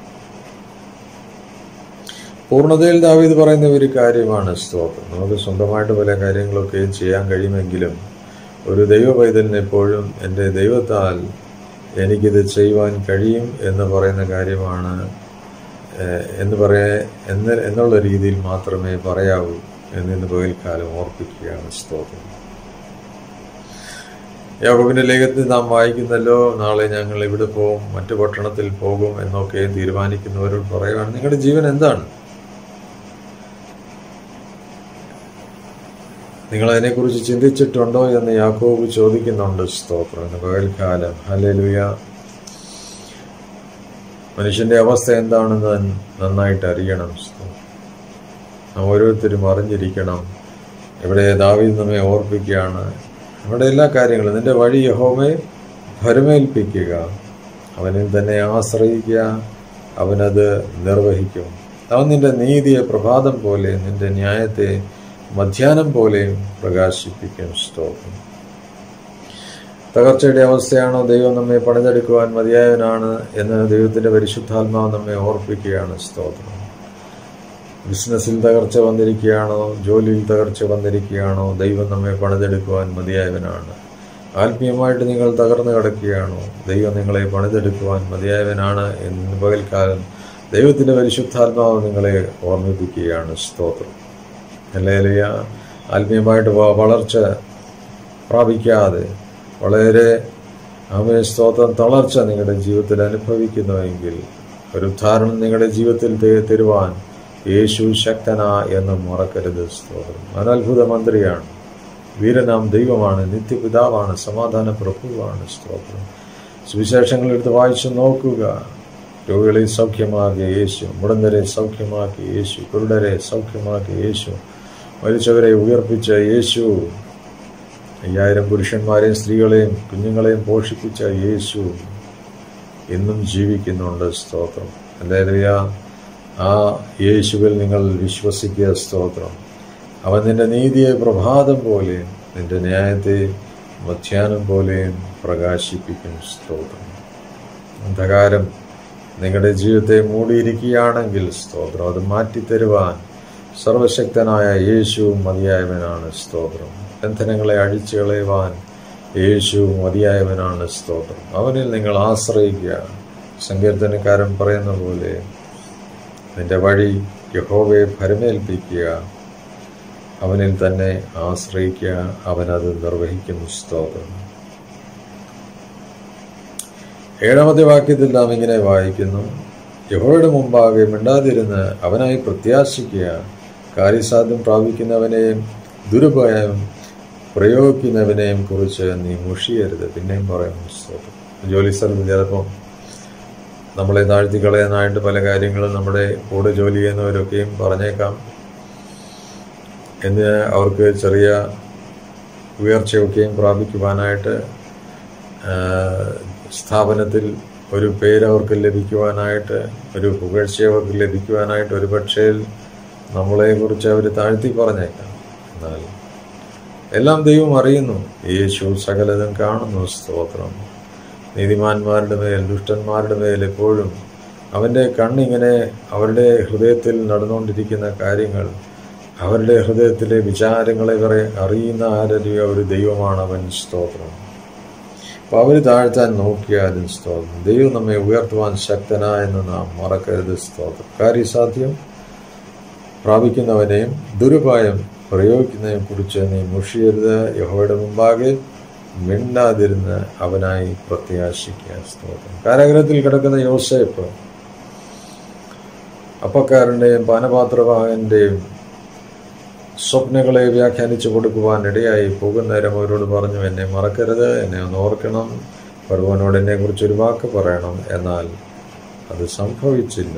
Speaker 1: പൂർണ്ണതയിൽ ദാവീദ് പറയുന്ന ഒരു കാര്യമാണ് സ്തോത്രം നമുക്ക് സ്വന്തമായിട്ട് പല കാര്യങ്ങളൊക്കെയും ചെയ്യാൻ കഴിയുമെങ്കിലും ഒരു ദൈവ പൈതലിന് എപ്പോഴും എൻ്റെ ദൈവത്താൽ എനിക്കിത് ചെയ്യുവാൻ കഴിയും എന്ന് പറയുന്ന കാര്യമാണ് ഏഹ്, എന്ന് പറയാ എന്ന് എന്നുള്ള രീതിയിൽ മാത്രമേ പറയാവൂ എന്നിന്ന് പകൽക്കാലം ഓർപ്പിക്കുകയാണ് സ്തോത്രം യാക്കോബിന്റെ ലേഖനത്തിൽ നാം വായിക്കുന്നല്ലോ നാളെ ഞങ്ങൾ ഇവിടെ പോകും മറ്റു പട്ടണത്തിൽ പോകും എന്നൊക്കെ തീരുമാനിക്കുന്നവരോട് പറയുകയാണ് നിങ്ങളുടെ ജീവൻ എന്താണ് നിങ്ങൾ അതിനെക്കുറിച്ച് ചിന്തിച്ചിട്ടുണ്ടോ എന്ന് യാക്കോബ് ചോദിക്കുന്നുണ്ട് സ്തോത്രം ഇന്ന് പകൽക്കാലം ഹല്ലേലൂയ മനുഷ്യന്റെ അവസ്ഥ എന്താണെന്ന് നന്നായിട്ട് അറിയണം സ്തോത്രം. നാം ഓരോരുത്തരും അറിഞ്ഞിരിക്കണം ഇവിടെ ദാവീദ് നമ്മെ ഓർപ്പിക്കുകയാണ് നമ്മുടെ എല്ലാ കാര്യങ്ങളും നിന്റെ വഴി യഹോവയെ ഭരമേൽപ്പിക്കുക അവനിൽ തന്നെ ആശ്രയിക്കുക അവനത് നിർവഹിക്കും അവൻ നിന്റെ നീതിയെ പ്രഭാതം പോലെ നിന്റെ ന്യായത്തെ മധ്യാഹ്നം പോലെയും പ്രകാശിപ്പിക്കും സ്തോത്രം തകർച്ചയുടെ അവസ്ഥയാണോ ദൈവം നമ്മെ പണിതെടുക്കുവാൻ മതിയായവനാണ് എന്ന് ദൈവത്തിന്റെ പരിശുദ്ധാത്മാവ് നമ്മെ ഓർപ്പിക്കുകയാണ് സ്തോത്രം ബിസിനസ്സിൽ തകർച്ച വന്നിരിക്കുകയാണോ ജോലിയിൽ തകർച്ച വന്നിരിക്കുകയാണോ ദൈവം നമ്മെ പണിതെടുക്കുവാൻ മതിയായവനാണ് ആത്മീയമായിട്ട് നിങ്ങൾ തകർന്നു കിടക്കുകയാണോ ദൈവം നിങ്ങളെ പണിതെടുക്കുവാൻ മതിയായവനാണ് എന്ന് പകൽക്കാലം ദൈവത്തിന്റെ പരിശുദ്ധാത്മാവ് നിങ്ങളെ ഓർമ്മിപ്പിക്കുകയാണ് സ്തോത്രം അല്ലേലിയ ആത്മീയമായിട്ട് വ- വളർച്ച പ്രാപിക്കാതെ വളരെ ആമേ സ്തോത്രം തളർച്ച നിങ്ങളുടെ ജീവിതത്തിൽ അനുഭവിക്കുന്നുവെങ്കിൽ ഒരു ഉദാഹരണം നിങ്ങളുടെ ജീവിതത്തിൽ തെ- തരുവാൻ യേശു ശക്തനാ എന്ന് മറക്കരുത് സ്തോത്രം അവൻ അത്ഭുത മന്ത്രിയാണ് വീരനാം ദൈവമാണ് നിത്യപിതാവാണ് സമാധാന പ്രഭുവാണ് സ്തോത്രം സുവിശേഷങ്ങൾ എടുത്ത് വായിച്ചു നോക്കുക രോഗികളെ സൗഖ്യമാക്കിയ യേശു മുടന്തരെ സൗഖ്യമാക്കിയ യേശു കുരുടരെ സൗഖ്യമാക്കിയ യേശു മരിച്ചവരെ ഉയർപ്പിച്ച യേശു അയ്യായിരം പുരുഷന്മാരെയും സ്ത്രീകളെയും കുഞ്ഞുങ്ങളെയും പോഷിപ്പിച്ച യേശു ഇന്നും ജീവിക്കുന്നുണ്ട് സ്തോത്രം എന്തായാലും ആ യേശുവിൽ നിങ്ങൾ വിശ്വസിക്കുക സ്തോത്രം അവൻ നിന്റെ നീതിയെ പ്രഭാതം പോലെയും നിന്റെ ന്യായത്തെ മധ്യാഹ്നം പോലെയും പ്രകാശിപ്പിക്കും സ്തോത്രം അന്ധകാരം നിങ്ങളുടെ ജീവിതത്തെ മൂടിയിരിക്കുകയാണെങ്കിൽ സ്തോത്രം അത് മാറ്റിത്തരുവാൻ സർവശക്തനായ യേശു മതിയായവനാണ് സ്തോത്രം ബന്ധനങ്ങളെ അഴിച്ചു കളയുവാൻ യേശു മതിയായവനാണ് സ്തോത്രം അവനിൽ നിങ്ങൾ ആശ്രയിക്കുക സങ്കീർത്തനക്കാരൻ പറയുന്ന പോലെ നിന്റെ വഴി യഹോവയെ ഭരമേൽപ്പിക്കുക അവനിൽ തന്നെ ആശ്രയിക്കുക അവനത് നിർവഹിക്കും സ്തോത്രം ഏഴാമത്തെ വാക്യത്തിൽ നാം ഇങ്ങനെ വായിക്കുന്നു യഹോയുടെ മുമ്പാകെ മിണ്ടാതിരുന്ന് അവനായി പ്രത്യാശിക്കുക കാര്യസാധ്യം പ്രാപിക്കുന്നവനെയും ദുരുപയം പ്രയോഗിക്കുന്നവനെയും കുറിച്ച് നീ മുഷിയരുത് പിന്നെയും പറയുന്നു സ്തോത്രം ജോലി സ്ഥലത്ത് ചിലപ്പം നമ്മളെ താഴ്ത്തി കളയാനായിട്ട് പല കാര്യങ്ങളും നമ്മുടെ കൂടെ ജോലി ചെയ്യുന്നവരൊക്കെയും പറഞ്ഞേക്കാം എന്ന് അവർക്ക് ചെറിയ ഉയർച്ചയൊക്കെയും പ്രാപിക്കുവാനായിട്ട് ആ, സ്ഥാപനത്തിൽ ഒരു പേര് അവർക്ക് ലഭിക്കുവാനായിട്ട് ഒരു പുകഴ്ച അവർക്ക് ലഭിക്കുവാനായിട്ട് ഒരു പക്ഷേ നമ്മളെക്കുറിച്ച് അവർ താഴ്ത്തി പറഞ്ഞേക്കാം എന്നാൽ എല്ലാം ദൈവം അറിയുന്നു യേശു സകലതും കാണുന്നു സ്തോത്രം നീതിമാന്മാരുടെ മേൽ ദുഷ്ടന്മാരുടെ മേൽ എപ്പോഴും അവൻ്റെ കണ്ണിങ്ങനെ അവരുടെ ഹൃദയത്തിൽ നടന്നുകൊണ്ടിരിക്കുന്ന കാര്യങ്ങൾ അവരുടെ ഹൃദയത്തിലെ വിചാരങ്ങളെ വരെ അറിയുന്ന ആരൊരു ഒരു ദൈവമാണ് അവൻ സ്തോത്രം അപ്പോൾ അവർ താഴ്ത്താൻ നോക്കിയാലും സ്തോത്രം ദൈവം നമ്മെ ഉയർത്തുവാൻ ശക്തനാ എന്ന് നാം മറക്കരുത് സ്തോത്രം കാര്യസാധ്യം പ്രാപിക്കുന്നവനെയും ദുരുപായം പ്രയോഗിക്കുന്നതിനെ കുറിച്ച് നീ മുഷിയരുത് യഹോയുടെ മുമ്പാകെ മിണ്ടാതിരുന്ന് അവനായി പ്രത്യാശിക്കുക സ്തോത്രം കാരാഗ്രഹത്തിൽ കിടക്കുന്ന യോസേപ്പ് അപ്പക്കാരൻ്റെയും പാനപാത്രവാഹന്റെയും സ്വപ്നങ്ങളെ വ്യാഖ്യാനിച്ചു കൊടുക്കുവാൻ ഇടയായി പോകുന്നേരം അവരോട് പറഞ്ഞു എന്നെ മറക്കരുത് എന്നെ ഒന്ന് ഓർക്കണം ഫർവോനോട് എന്നെ കുറിച്ച് ഒരു വാക്ക് പറയണം എന്നാൽ അത് സംഭവിച്ചില്ല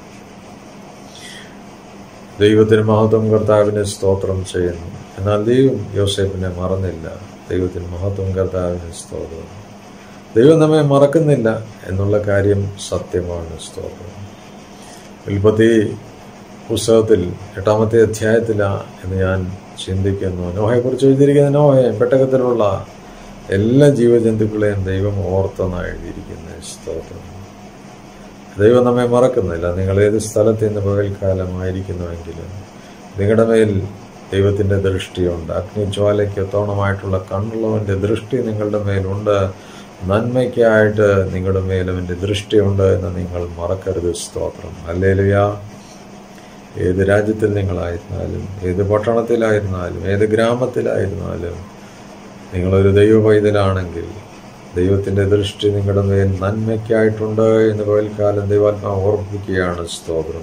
Speaker 1: ദൈവത്തിന് മഹത്വം കർത്താവിനെ സ്തോത്രം ചെയ്യുന്നു എന്നാൽ ദൈവം യോസേഫിനെ മറന്നില്ല ദൈവത്തിന് മഹത്വം കർത്താവിനെ സ്തോത്രം ദൈവം നമ്മെ മറക്കുന്നില്ല എന്നുള്ള കാര്യം സത്യമാണ് സ്തോത്രം ഉൽപ്പത്തി പുസ്തകത്തിൽ എട്ടാമത്തെ അധ്യായത്തിലാ എന്ന് ഞാൻ ചിന്തിക്കുന്നു നോഹയെക്കുറിച്ച് എഴുതിയിരിക്കുന്ന നോഹയെ പെട്ടകത്തിലുള്ള എല്ലാ ജീവജന്തുക്കളെയും ദൈവം ഓർത്തെന്നാണ് എഴുതിയിരിക്കുന്നത് സ്തോത്രം ദൈവം നമ്മെ മറക്കുന്നില്ല നിങ്ങൾ ഏത് സ്ഥലത്ത് ഇന്ന് പകൽക്കാലമായിരിക്കുന്നുവെങ്കിലും നിങ്ങളുടെ മേൽ ദൈവത്തിൻ്റെ ദൃഷ്ടിയുണ്ട് അഗ്നിജ്വാലയ്ക്ക് ഒത്തോണമായിട്ടുള്ള കണ്ണുള്ളവൻ്റെ ദൃഷ്ടി നിങ്ങളുടെ മേലുണ്ട് നന്മയ്ക്കായിട്ട് നിങ്ങളുടെ മേലും എൻ്റെ ദൃഷ്ടിയുണ്ട് എന്ന് നിങ്ങൾ മറക്കരുത് സ്തോത്രം അല്ലേലുയാ ഏത് രാജ്യത്തിൽ നിങ്ങളായിരുന്നാലും ഏത് പട്ടണത്തിലായിരുന്നാലും ഏത് ഗ്രാമത്തിലായിരുന്നാലും നിങ്ങളൊരു ദൈവ പൈതലാണെങ്കിൽ ദൈവത്തിൻ്റെ ദൃഷ്ടി നിങ്ങളുടെ മേൽ നന്മയ്ക്കായിട്ടുണ്ട് എന്ന് പകൽക്കാലം ദൈവാത്മാവ് ഓർമ്മിപ്പിക്കുകയാണ് സ്തോത്രം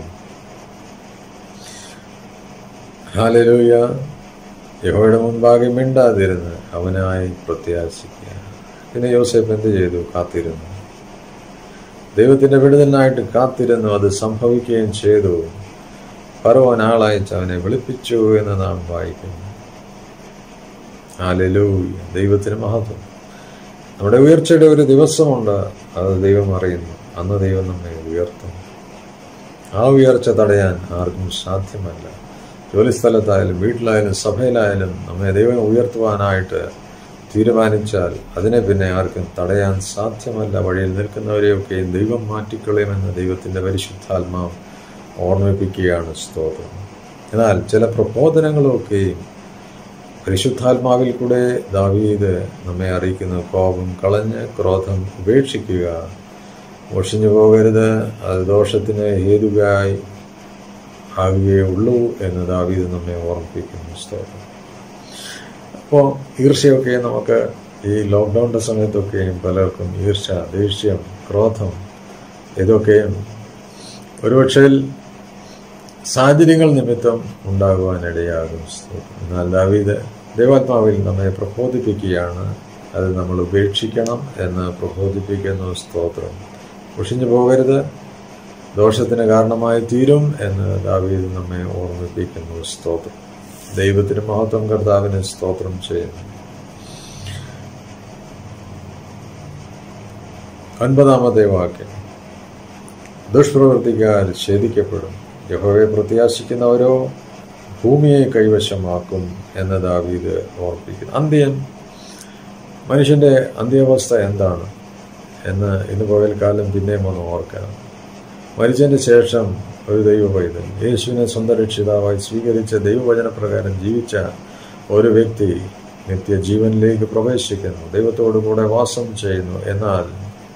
Speaker 1: ഹാലലൂയ യഹോയുടെ മുൻപാകെ മിണ്ടാതിരുന്ന് അവനായി പ്രത്യാശിക്കുക പിന്നെ യോസേഫ് എന്ത് ചെയ്തു കാത്തിരുന്നു ദൈവത്തിന്റെ വിടുതലിനായിട്ട് കാത്തിരുന്നു അത് സംഭവിക്കുകയും ചെയ്തു ഫറവോൻ ആളയച്ച് അവനെ വിളിപ്പിച്ചു എന്ന് നാം വായിക്കുന്നു ഹാലലൂയ ദൈവത്തിന് മഹത്വം നമ്മുടെ ഉയർച്ചയുടെ ഒരു ദിവസമുണ്ട് അത് ദൈവം അറിയുന്നു അന്ന് ദൈവം നമ്മെ ഉയർത്തും ആ ഉയർച്ച തടയാൻ ആർക്കും സാധ്യമല്ല ജോലിസ്ഥലത്തായാലും വീട്ടിലായാലും സഭയിലായാലും നമ്മെ ദൈവം ഉയർത്തുവാനായിട്ട് തീരുമാനിച്ചാൽ അതിനെ പിന്നെ ആർക്കും തടയാൻ സാധ്യമല്ല വഴിയിൽ നിൽക്കുന്നവരെയൊക്കെ ദൈവം മാറ്റിക്കളയുമെന്ന് ദൈവത്തിൻ്റെ പരിശുദ്ധാത്മാവ് ഓർമ്മിപ്പിക്കുകയാണ് സ്തോത്രം എന്നാൽ ചില പ്രബോധനങ്ങളൊക്കെയും പരിശുദ്ധാത്മാവിൽ കൂടെ ദാവീദ് നമ്മെ അറിയിക്കുന്നു കോപം കളഞ്ഞ് ക്രോധം ഉപേക്ഷിക്കുക ഒഴിഞ്ഞു പോകരുത് അത് ദോഷത്തിന് ഹേതുവായി ആകുകയുള്ളൂ എന്ന് ദാവീദ് നമ്മെ ഓർമ്മിപ്പിക്കുന്നു സ്തോത്രം അപ്പോൾ ഈർഷ്യയൊക്കെ നമുക്ക് ഈ ലോക്ക്ഡൗണിൻ്റെ സമയത്തൊക്കെയും പലർക്കും ഈർഷ ദേഷ്യം ക്രോധം ഇതൊക്കെയും ഒരുപക്ഷെ സാഹചര്യങ്ങൾ നിമിത്തം ഉണ്ടാകുവാനിടയാകും എന്നാൽ ദാവീദ് ദൈവാത്മാവിൽ നമ്മെ പ്രബോധിപ്പിക്കുകയാണ് അത് നമ്മൾ ഉപേക്ഷിക്കണം എന്ന് പ്രബോധിപ്പിക്കുന്നു സ്തോത്രം ഒഴിഞ്ഞു പോകരുത് ദോഷത്തിന് കാരണമായി തീരും എന്ന് ദാവീദ് നമ്മെ ഓർമ്മിപ്പിക്കുന്നു സ്തോത്രം ദൈവത്തിന് മഹത്വം കർത്താവിന് സ്തോത്രം ചെയ്യുന്നു ഒൻപതാമത്തെ വാക്യം ദുഷ്പ്രവർത്തിക്കാർ ഛേദിക്കപ്പെടും യഹോവയെ പ്രത്യാശിക്കുന്നവരോ ഭൂമിയെ കൈവശമാക്കും എന്ന് ദാവീദ് ഓർപ്പിക്കുന്നു അന്ത്യം മനുഷ്യന്റെ അന്ത്യാവസ്ഥ എന്താണ് എന്ന് ഇന്ന് പകൽക്കാലം പിന്നെയും ഒന്ന് ഓർക്കണം മരിച്ചതിന് ശേഷം ഒരു ദൈവ പൈതൽ യേശുവിനെ സ്വന്തം രക്ഷിതാവായി സ്വീകരിച്ച ദൈവവചനപ്രകാരം ജീവിച്ച ഒരു വ്യക്തി നിത്യജീവനിലേക്ക് പ്രവേശിക്കുന്നു ദൈവത്തോടു കൂടെ വാസം ചെയ്യുന്നു എന്നാൽ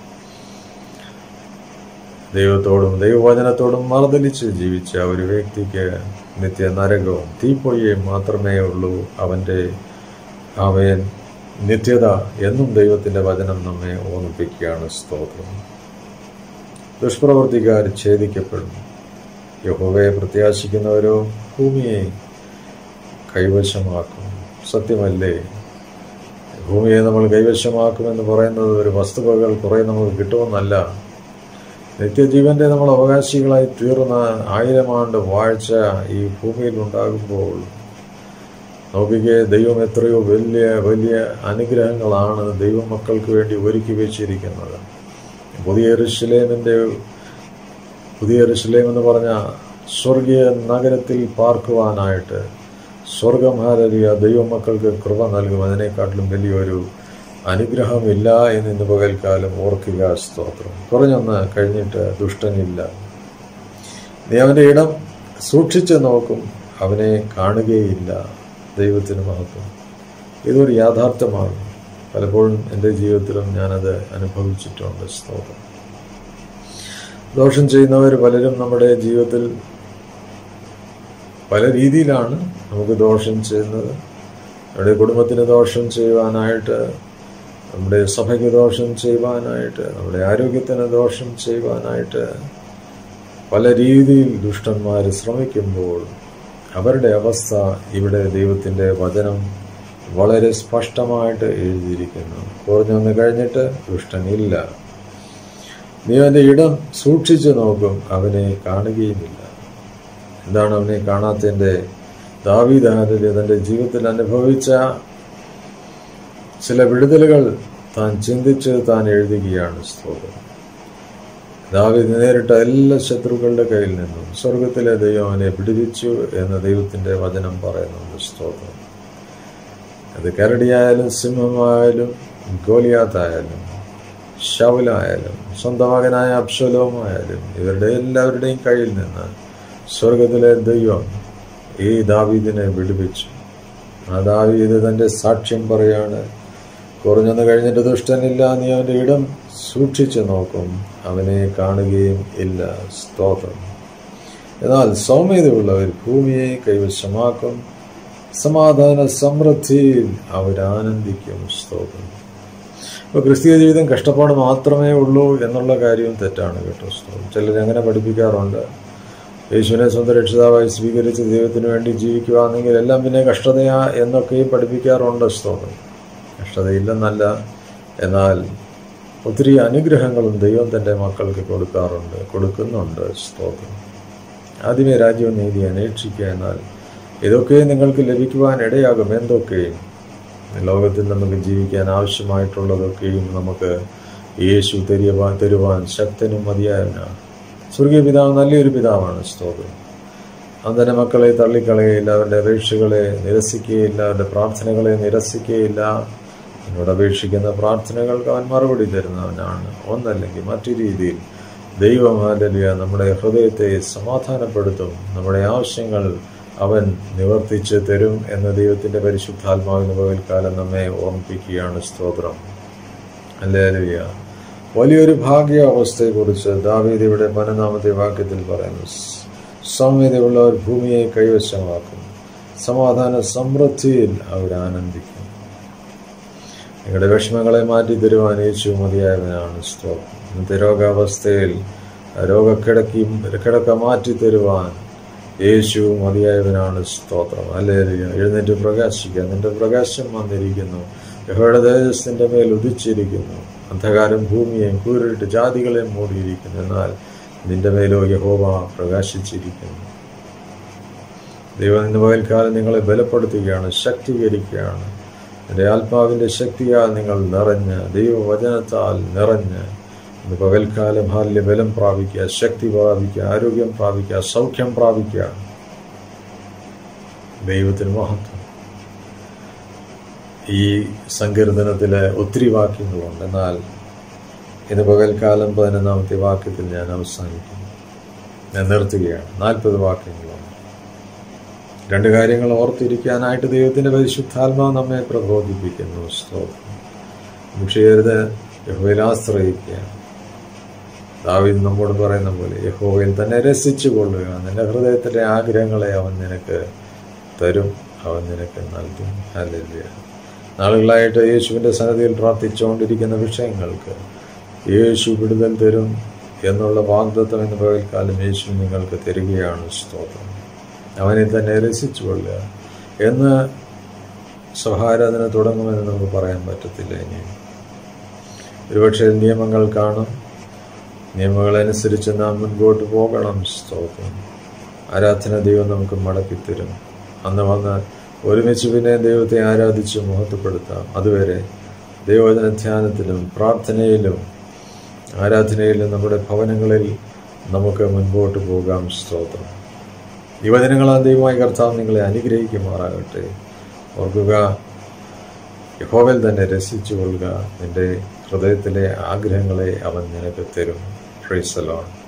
Speaker 1: ദൈവത്തോടും ദൈവവചനത്തോടും മറുതലിച്ച് ജീവിച്ച ഒരു വ്യക്തിക്ക് നിത്യ നരകവും തീപ്പൊയ്യയും മാത്രമേ ഉള്ളൂ അവൻ്റെ അവൻ നിത്യത എന്നും ദൈവത്തിൻ്റെ വചനം നമ്മെ ഓർമ്മിപ്പിക്കുകയാണ് സ്തോത്രം ദുഷ്പ്രവർത്തിക്കാർ ഛേദിക്കപ്പെടും യഹോവയെ പ്രത്യാശിക്കുന്നവരോ ഭൂമിയെ കൈവശമാക്കും സത്യമല്ലേ ഭൂമിയെ നമ്മൾ കൈവശമാക്കുമെന്ന് പറയുന്നത് ഒരു വസ്തുവകൾ കുറേ നമുക്ക് കിട്ടുമെന്നല്ല നിത്യജീവന്റെ നമ്മൾ അവകാശികളായി തീർന്ന ആയിരം ആണ്ട് വാഴ്ച ഈ ഭൂമിയിൽ ഉണ്ടാകുമ്പോൾ നോക്കിക്കേ ദൈവം എത്രയോ വലിയ വലിയ അനുഗ്രഹങ്ങളാണ് ദൈവമക്കൾക്ക് വേണ്ടി ഒരുക്കി വെച്ചിരിക്കുന്നത് പുതിയ ഋഷിലേമിൻ്റെ പുതിയ ഋഷിലേം എന്ന് പറഞ്ഞ സ്വർഗീയ നഗരത്തിൽ പാർക്കുവാനായിട്ട് സ്വർഗം ഹാരലിയ ദൈവമക്കൾക്ക് കൃപ നൽകും അതിനെക്കാട്ടിലും വലിയൊരു അനുഗ്രഹമില്ല എന്ന് ഇന്ന് പകൽക്കാലം ഓർക്കുക സ്തോത്രം കുറഞ്ഞൊന്ന് കഴിഞ്ഞിട്ട് ദുഷ്ടനില്ല നീ അവൻ്റെ ഇടം സൂക്ഷിച്ചു നോക്കും അവനെ കാണുകയില്ല ദൈവത്തിന് മഹത്വം ഇതൊരു യാഥാർത്ഥ്യമാണ് പലപ്പോഴും എൻ്റെ ജീവിതത്തിലും ഞാനത് അനുഭവിച്ചിട്ടുണ്ട് സ്തോത്രം ദോഷം ചെയ്യുന്നവർ പലരും നമ്മുടെ ജീവിതത്തിൽ പല രീതിയിലാണ് നമുക്ക് ദോഷം ചെയ്യുന്നത് നമ്മുടെ കുടുംബത്തിന് ദോഷം ചെയ്യുവാനായിട്ട് നമ്മുടെ സഭയ്ക്ക് ദോഷം ചെയ്യുവാനായിട്ട് നമ്മുടെ ആരോഗ്യത്തിന് ദോഷം ചെയ്യുവാനായിട്ട് പല രീതിയിൽ ദുഷ്ടന്മാർ ശ്രമിക്കുമ്പോൾ അവരുടെ അവസ്ഥ ഇവിടെ ദൈവത്തിൻ്റെ വചനം വളരെ സ്പഷ്ടമായിട്ട് എഴുതിയിരിക്കുന്നു കുറഞ്ഞൊന്ന് കഴിഞ്ഞിട്ട് ദുഷ്ടനില്ല നീ അവൻ്റെ ഇടം സൂക്ഷിച്ചു നോക്കും അവനെ കാണുകയുമില്ല എന്താണ് അവനെ കാണാത്തതിൻ്റെ ദാവീദാനിൽ തൻ്റെ ജീവിതത്തിൽ അനുഭവിച്ച ചില വിടുതലുകൾ താൻ ചിന്തിച്ച് താൻ എഴുതുകയാണ് സ്തോത്രം ദാവീദ് നേരിട്ട എല്ലാ ശത്രുക്കളുടെ കയ്യിൽ നിന്നും സ്വർഗത്തിലെ ദൈവം അവനെ വിടുവിച്ചു എന്ന് ദൈവത്തിൻ്റെ വചനം പറയുന്നുണ്ട് സ്തോത്രം അത് കരടിയായാലും സിംഹമായാലും ഗോലിയാത്തായാലും ഷവലായാലും സ്വന്തം മകനായ അപ്ഷലോമായാലും ഇവരുടെ എല്ലാവരുടെയും കയ്യിൽ നിന്ന് സ്വർഗത്തിലെ ദൈവം ഈ ദാവീദിനെ വിടുവിച്ചു ആ ദാവീദ് തൻ്റെ സാക്ഷ്യം പറയാണ് കുറഞ്ഞൊന്ന് കഴിഞ്ഞിട്ട് ദുഷ്ടനില്ല നീ അവൻ്റെ ഇടം സൂക്ഷിച്ചു നോക്കും അവനെ കാണുകയും ഇല്ല സ്തോത്രം എന്നാൽ സൗമ്യതയുള്ളവർ ഭൂമിയെ കൈവശമാക്കും സമാധാന സമൃദ്ധിയിൽ അവരാനന്ദിക്കും സ്തോത്രം ഇപ്പോൾ ക്രിസ്തീയ ജീവിതം കഷ്ടപ്പാട് മാത്രമേ ഉള്ളൂ എന്നുള്ള കാര്യവും തെറ്റാണ് കേട്ടോ സ്തോത്രം ചിലർ അങ്ങനെ പഠിപ്പിക്കാറുണ്ട് യേശുവിനെ സ്വന്തം രക്ഷിതാവായി സ്വീകരിച്ച് ദൈവത്തിന് വേണ്ടി ജീവിക്കുകയാണെങ്കിൽ എല്ലാം പിന്നെ കഷ്ടതയാ എന്നൊക്കെയും പഠിപ്പിക്കാറുണ്ട് സ്തോത്രം കഷ്ടതയില്ലെന്നല്ല എന്നാൽ ഒത്തിരി അനുഗ്രഹങ്ങളും ദൈവം തൻ്റെ മക്കൾക്ക് കൊടുക്കാറുണ്ട് കൊടുക്കുന്നുണ്ട് സ്തോത്രം ആദ്യമേ രാജ്യവും നീതി അന്വേഷിക്കുക എന്നാൽ ഇതൊക്കെ നിങ്ങൾക്ക് ലഭിക്കുവാൻ ഇടയാകും എന്തൊക്കെയും ലോകത്തിൽ നമുക്ക് ജീവിക്കാൻ ആവശ്യമായിട്ടുള്ളതൊക്കെയും നമുക്ക് യേശു തരുവാൻ തരുവാൻ ശക്തനും മതിയായവനാണ് സ്വർഗീയ പിതാവ് നല്ലൊരു പിതാവാണ് സ്തോത്രം അവൻ തന്നെ മക്കളെ തള്ളിക്കളയുകയില്ല അവൻ്റെ അപേക്ഷകളെ നിരസിക്കുകയില്ല അവൻ്റെ പ്രാർത്ഥനകളെ നിരസിക്കുകയില്ല എന്നോട് അപേക്ഷിക്കുന്ന പ്രാർത്ഥനകൾക്ക് അവൻ മറുപടി തരുന്നവനാണ് ഒന്നല്ലെങ്കിൽ മറ്റു രീതിയിൽ ദൈവം ഹാലലിയ നമ്മുടെ ഹൃദയത്തെ സമാധാനപ്പെടുത്തും നമ്മുടെ ആവശ്യങ്ങൾ അവൻ നിവർത്തിച്ച് തരും എന്ന ദൈവത്തിൻ്റെ പരിശുദ്ധാത്മാവിന് പകൽക്കാലം നമ്മെ ഓർമ്മിപ്പിക്കുകയാണ് സ്തോത്രം അല്ലേലുയ വലിയൊരു ഭാഗ്യാവസ്ഥയെക്കുറിച്ച് ദാവീദ് ഇവിടെ പതിനൊന്നാമത്തെ വാക്യത്തിൽ പറയുന്നു സൗമ്യതയുള്ളവർ ഭൂമിയെ കൈവശമാക്കും സമാധാന സമൃദ്ധിയിൽ അവർ ആനന്ദിക്കും നിങ്ങളുടെ വിഷമങ്ങളെ മാറ്റി തരുവാൻ യേശു മതിയായവനാണ് സ്തോത്രം ഇന്നത്തെ രോഗാവസ്ഥയിൽ രോഗക്കിടക്കി കിടക്ക മാറ്റി തരുവാൻ യേശു മതിയായവനാണ് സ്തോത്രം അല്ലേ എഴുന്നേറ്റ് പ്രകാശിക്കുക നിന്റെ പ്രകാശം വന്നിരിക്കുന്നു യഹോയുടെ തേജസ്സിന്റെ മേൽ ഉദിച്ചിരിക്കുന്നു അന്ധകാരം ഭൂമിയെയും കൂരിട്ട് ജാതികളെയും മൂടിയിരിക്കുന്നു എന്നാൽ നിന്റെ മേലോ യഹോവ പ്രകാശിച്ചിരിക്കുന്നു ദൈവം ഇന്ന് പകൽക്കാലം നിങ്ങളെ ബലപ്പെടുത്തുകയാണ് ശക്തീകരിക്കുകയാണ് എൻ്റെ ആത്മാവിൻ്റെ ശക്തിയാൽ നിങ്ങൾ നിറഞ്ഞ് ദൈവവചനത്താൽ നിറഞ്ഞ് ഇന്ന് പകൽക്കാലം ബാല്യ ബലം പ്രാപിക്കുക ശക്തി പ്രാപിക്കുക ആരോഗ്യം പ്രാപിക്കുക സൗഖ്യം പ്രാപിക്കുക ദൈവത്തിന് മഹത്വം ഈ സങ്കീർത്തനത്തില് ഒത്തിരി വാക്യങ്ങളുണ്ട് എന്നാൽ ഇന്ന് പകൽക്കാലം പതിനൊന്നാമത്തെ വാക്യത്തിൽ ഞാൻ അവസാനിക്കുന്നു ഞാൻ നിർത്തുകയാണ് നാൽപ്പത് വാക്യങ്ങളുണ്ട് രണ്ട് കാര്യങ്ങൾ ഓർത്തിരിക്കാനായിട്ട് ദൈവത്തിന്റെ പരിശുദ്ധാത്മാവ് നമ്മെ പ്രബോധിപ്പിക്കുന്നു സ്തോത്രം ചെയ്യരുത് യഹോയിൽ ആശ്രയിക്കുക ദാവിദ് നമ്മോട് പറയുന്ന പോലെ യഹോവയിൽ തന്നെ രസിച്ചു കൊള്ളുക നിന്റെ ഹൃദയത്തിലെ ആഗ്രഹങ്ങളെ അവൻ നിനക്ക് തരും അവൻ നിനക്ക് നൽകും അല്ലെങ്കിൽ നാളുകളായിട്ട് യേശുവിൻ്റെ സന്നദ്ധിയിൽ പ്രാർത്ഥിച്ചുകൊണ്ടിരിക്കുന്ന വിഷയങ്ങൾക്ക് യേശു വിടുതൽ തരും എന്നുള്ള വാഗ്ദത്വം എന്ന് പകൽക്കാലം യേശു നിങ്ങൾക്ക് തരികയാണ് സ്തോത്രം അവനെ തന്നെ രസിച്ചു കൊള്ളുക എന്ന് സഹാരാധന തുടങ്ങുമെന്ന് നമുക്ക് പറയാൻ പറ്റത്തില്ല ഇനി ഒരുപക്ഷെ നിയമങ്ങൾ കാണും നിയമങ്ങളനുസരിച്ച് നാം മുൻപോട്ട് പോകണം സ്തോത്രം ആരാധന ദൈവം നമുക്ക് മടക്കിത്തരും അന്ന് വന്ന് ഒരുമിച്ച് പിന്നെ ദൈവത്തെ ആരാധിച്ച് മഹത്വപ്പെടുത്താം അതുവരെ ദൈവവചന ധ്യാനത്തിലും പ്രാർത്ഥനയിലും ആരാധനയിലും നമ്മുടെ ഭവനങ്ങളിൽ നമുക്ക് മുൻപോട്ട് പോകാം സ്തോത്രം യുവജനങ്ങളാൽ ദൈവമായി കർത്താവ് നിങ്ങളെ അനുഗ്രഹിക്കുമാറാകട്ടെ ഓർക്കുക യഹോവൽ തന്നെ രസിച്ചു കൊള്ളുക നിന്റെ ഹൃദയത്തിലെ ആഗ്രഹങ്ങളെ അവൻ നിനക്ക് തരും ഫ്രൈസലോൺ